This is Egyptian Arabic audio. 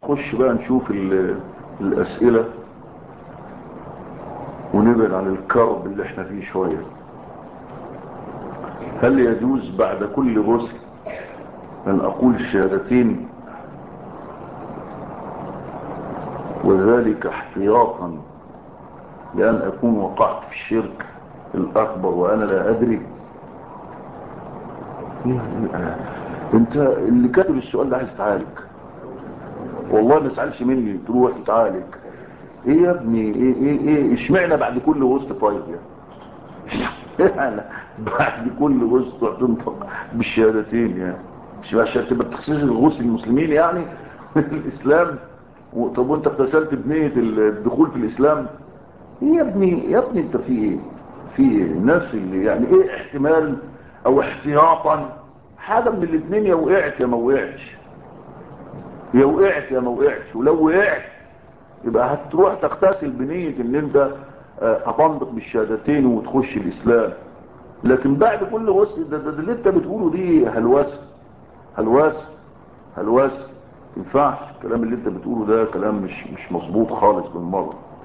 خش بقى نشوف الاسئلة ونبعد عن الكرب اللي احنا فيه شوية هل يجوز بعد كل غسل ان اقول الشهادتين وذلك احتياطا لان اكون وقعت في الشرك الاكبر وانا لا ادري انت اللي كاتب السؤال ده عايز تعالج والله ما تسالش مني تروح تتعالج ايه يا ابني ايه ايه ايه اشمعنى بعد كل غسل طيب يعني يعني بعد كل غسل تنطق بالشهادتين يعني مش عشان تبقى بتخصيص الغسل المسلمين يعني الاسلام طب وانت اغتسلت بنية الدخول في الاسلام ايه يا ابني يا ابني انت في ايه في ايه الناس اللي يعني ايه احتمال او احتياطا حاجة من الاثنين يا وقعت يا ما وقعتش يا وقعت يا ما وقعتش ولو وقعت يبقى هتروح تغتسل بنية ان انت هتنطق بالشهادتين وتخش الاسلام لكن بعد كل غسل ده, ده, ده اللي انت بتقوله دي هلوسه هلوسه هلوسه ينفعش الكلام اللي انت بتقوله ده كلام مش مش مظبوط خالص بالمره